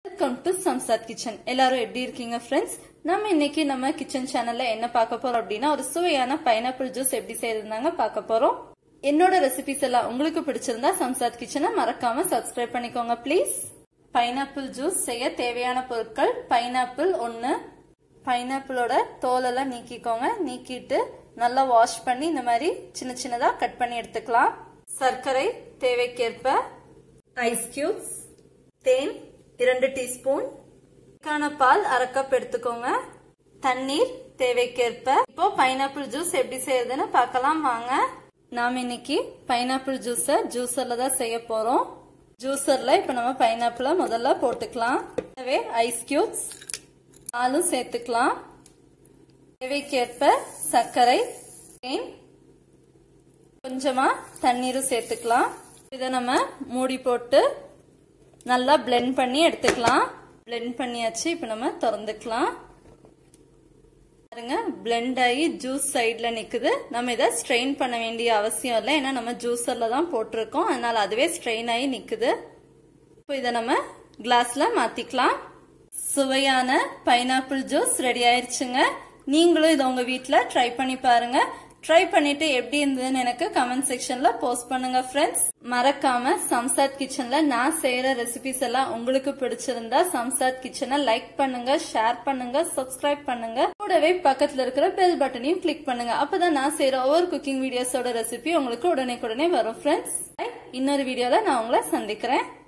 welcome to Shamshad kitchen எல்லாரும் எப்படி இருக்கீங்க ஃப்ரெண்ட்ஸ் நம்ம இன்னைக்கு நம்ம கிச்சன் சேனல்ல என்ன பார்க்க போறோம் அப்படின்னா ஒரு சுவையான பைனாப்பிள் ஜூஸ் எப்படி செய்யறதுனாங்க பார்க்க போறோம் என்னோட ரெசிபிஸ் எல்லாம் உங்களுக்கு பிடிச்சிருந்தா சம்சாத் கிச்சனை மறக்காம சப்ஸ்கிரைப் பண்ணிக்கோங்க ப்ளீஸ் பைனாப்பிள் ஜூஸ் செய்ய தேவையான பொருட்கள் பைனாப்பிள் ஒன்னு பைனாப்பிளோட தோலெல்லாம் நீக்கிக்கோங்க நீக்கிட்டு நல்லா வாஷ் பண்ணி இந்த மாதிரி சின்ன சின்னதா கட் பண்ணி எடுத்துக்கலாம் சர்க்கரை தேவைக்கேற்ப ஐஸ் கியூப்ஸ் தேன் இரண்டு டீஸ்பூன் கான பால் அரை கப் எடுத்துக்கோங்க தண்ணீர் தேவைக்கேற்ப இப்போ பைனாப்பிள் ஜூஸ் எப்படி செய்யறதுன்னு பார்க்கலாம் வாங்க நாம இன்னைக்கு பைனாப்பிள் ஜூஸ ஜூஸர்ல தான் செய்ய போறோம் ஜூஸர்ல இப்ப நம்ம பைனாப்பிள முதல்ல போட்டுக்கலாம் எனவே ஐஸ் கியூப்ஸ் பாலும் சேர்த்துக்கலாம் தேவைக்கேற்ப சர்க்கரை தேன் கொஞ்சமா தண்ணீரும் சேர்த்துக்கலாம் இதை நம்ம மூடி போட்டு நல்லா பிளெண்ட் பண்ணி எடுத்துக்கலாம் பிளெண்ட் பண்ணியாச்சு இப்போ நம்ம திறந்துக்கலாம் பாருங்க பிளெண்ட் ஆகி ஜூஸ் சைட்ல நிக்குது நம்ம இதை ஸ்ட்ரெயின் பண்ண வேண்டிய அவசியம் இல்லை ஏன்னா நம்ம ஜூஸர்ல தான் போட்டிருக்கோம் அதனால அதுவே ஸ்ட்ரெயின் ஆகி நிக்குது இப்போ இதை நம்ம கிளாஸ்ல மாத்திக்கலாம் சுவையான பைனாப்பிள் ஜூஸ் ரெடி ஆயிருச்சுங்க நீங்களும் இதை உங்க வீட்ல ட்ரை பண்ணி பாருங்க ட்ரை பண்ணிட்டு எப்படி இருந்ததுன்னு எனக்கு கமெண்ட் செக்ஷன்ல போஸ்ட் பண்ணுங்க ஃப்ரெண்ட்ஸ் மறக்காம சம்சாத் கிச்சன்ல நான் செய்யற ரெசிபிஸ் எல்லாம் உங்களுக்கு பிடிச்சிருந்தா சம்சாத் கிச்சனை லைக் பண்ணுங்க ஷேர் பண்ணுங்க சப்ஸ்கிரைப் பண்ணுங்க கூடவே பக்கத்துல இருக்கிற பெல் பட்டனையும் கிளிக் பண்ணுங்க அப்பதான் நான் செய்யற ஒவ்வொரு குக்கிங் வீடியோஸோட ரெசிபி உங்களுக்கு உடனே உடனே வரும் ஃப்ரெண்ட்ஸ் இன்னொரு வீடியோல நான் உங்களை சந்திக்கிறேன்